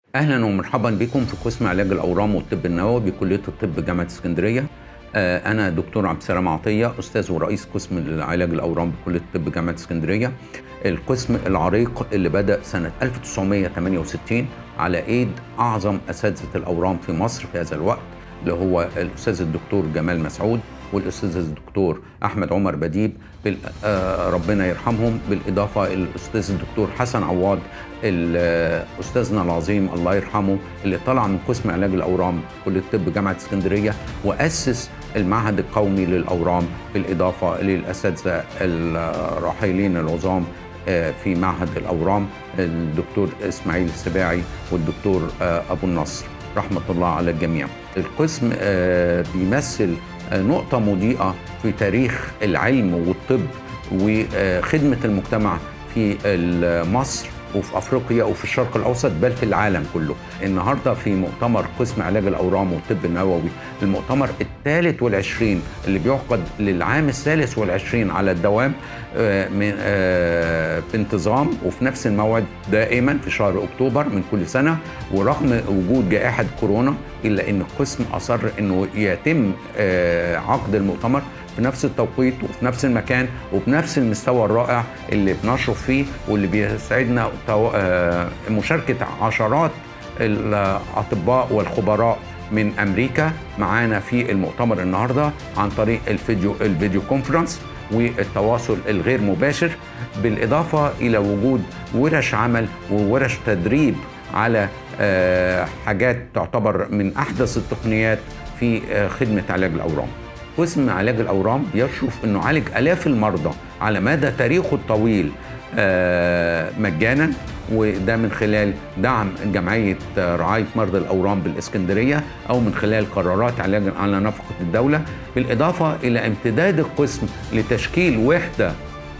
اهلا ومرحبا بكم في قسم علاج الاورام والطب النووي بكليه الطب جامعه اسكندريه آه، انا دكتور عبد السلام عطيه استاذ ورئيس قسم علاج الاورام بكليه الطب جامعه اسكندريه القسم العريق اللي بدا سنه 1968 على ايد اعظم اساتذه الاورام في مصر في هذا الوقت اللي هو الاستاذ الدكتور جمال مسعود والاستاذ الدكتور احمد عمر بديب بال... آه ربنا يرحمهم بالاضافه الاستاذ الدكتور حسن عواد استاذنا العظيم الله يرحمه اللي طلع من قسم علاج الاورام كليه الطب جامعه اسكندريه واسس المعهد القومي للاورام بالاضافه للاساتذه الراحلين العظام في معهد الاورام الدكتور اسماعيل السباعي والدكتور ابو النصر رحمه الله على الجميع. القسم بيمثل نقطه مضيئه في تاريخ العلم والطب وخدمه المجتمع في مصر وفي افريقيا وفي الشرق الاوسط بل في العالم كله. النهارده في مؤتمر قسم علاج الاورام والطب النووي المؤتمر الثالث والعشرين اللي بيعقد للعام الثالث والعشرين على الدوام بانتظام وفي نفس الموعد دائما في شهر اكتوبر من كل سنه ورغم وجود جائحه كورونا الا ان القسم اصر انه يتم عقد المؤتمر في نفس التوقيت وفي نفس المكان وبنفس المستوى الرائع اللي بنشرف فيه واللي بيسعدنا مشاركة عشرات الأطباء والخبراء من أمريكا معانا في المؤتمر النهاردة عن طريق الفيديو, الفيديو كونفرنس والتواصل الغير مباشر بالإضافة إلى وجود ورش عمل وورش تدريب على حاجات تعتبر من أحدث التقنيات في خدمة علاج الأورام قسم علاج الاورام بيشرف انه عالج الاف المرضى على مدى تاريخه الطويل مجانا وده من خلال دعم جمعيه رعايه مرضى الاورام بالاسكندريه او من خلال قرارات علاج على نفقه الدوله بالاضافه الى امتداد القسم لتشكيل وحده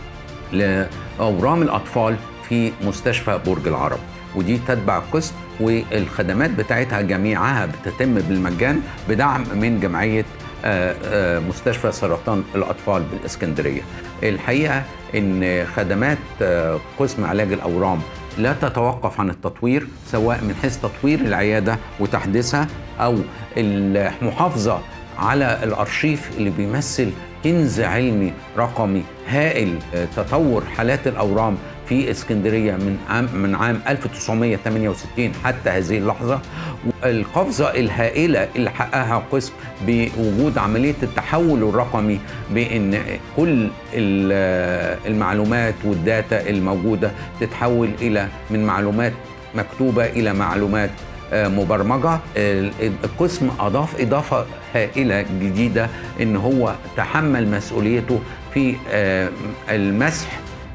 لاورام الاطفال في مستشفى برج العرب ودي تتبع القسم والخدمات بتاعتها جميعها بتتم بالمجان بدعم من جمعيه مستشفى سرطان الاطفال بالاسكندريه. الحقيقه ان خدمات قسم علاج الاورام لا تتوقف عن التطوير سواء من حيث تطوير العياده وتحديثها او المحافظه على الارشيف اللي بيمثل كنز علمي رقمي هائل تطور حالات الاورام في اسكندريه من عام من عام 1968 حتى هذه اللحظه القفزه الهائله اللي حققها القسم بوجود عمليه التحول الرقمي بان كل المعلومات والداتا الموجوده تتحول الى من معلومات مكتوبه الى معلومات مبرمجه القسم اضاف اضافه هائله جديده ان هو تحمل مسؤوليته في المسح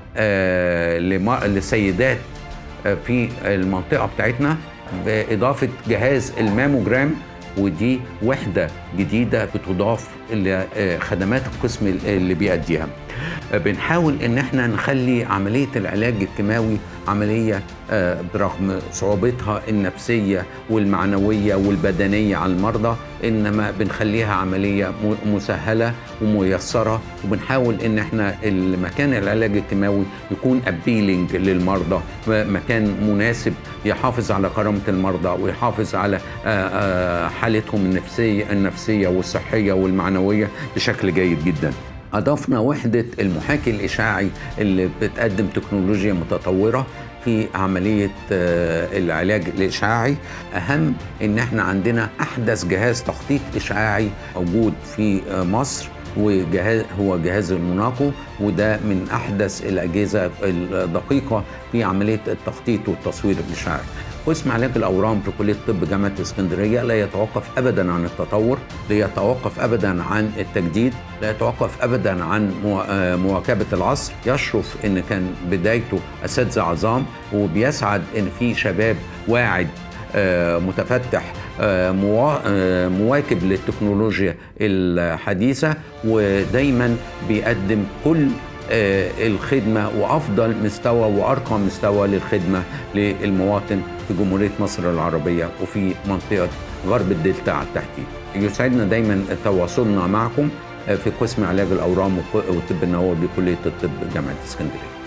لسيدات في المنطقه بتاعتنا باضافه جهاز الماموجرام ودي وحده جديده بتضاف لخدمات القسم اللي بيأديها بنحاول ان احنا نخلي عمليه العلاج الكيماوي عمليه برغم صعوبتها النفسيه والمعنويه والبدنيه على المرضى انما بنخليها عمليه مسهله وميسره وبنحاول ان احنا المكان العلاج الكيماوي يكون ابيلينج للمرضى مكان مناسب يحافظ على كرامه المرضى ويحافظ على حالتهم النفسيه النفسيه والصحيه والمعنويه بشكل جيد جدا. اضفنا وحده المحاكي الاشعاعي اللي بتقدم تكنولوجيا متطوره في عمليه العلاج الاشعاعي اهم ان احنا عندنا احدث جهاز تخطيط اشعاعي موجود في مصر وجهاز هو جهاز الموناكو وده من احدث الاجهزه الدقيقه في عمليه التخطيط والتصوير الاشعاعي. قسم علاج الاورام في كليه الطب جامعه اسكندريه لا يتوقف ابدا عن التطور، لا يتوقف ابدا عن التجديد، لا يتوقف ابدا عن مواكبه العصر، يشرف ان كان بدايته اساتذه عظام وبيسعد ان في شباب واعد متفتح مواكب للتكنولوجيا الحديثة ودايما بيقدم كل الخدمة وأفضل مستوى وأرقى مستوى للخدمة للمواطن في جمهورية مصر العربية وفي منطقة غرب الدلتا على التحديد يسعدنا دايما تواصلنا معكم في قسم علاج الأورام والطب النووي بكلية الطب جامعة اسكندرية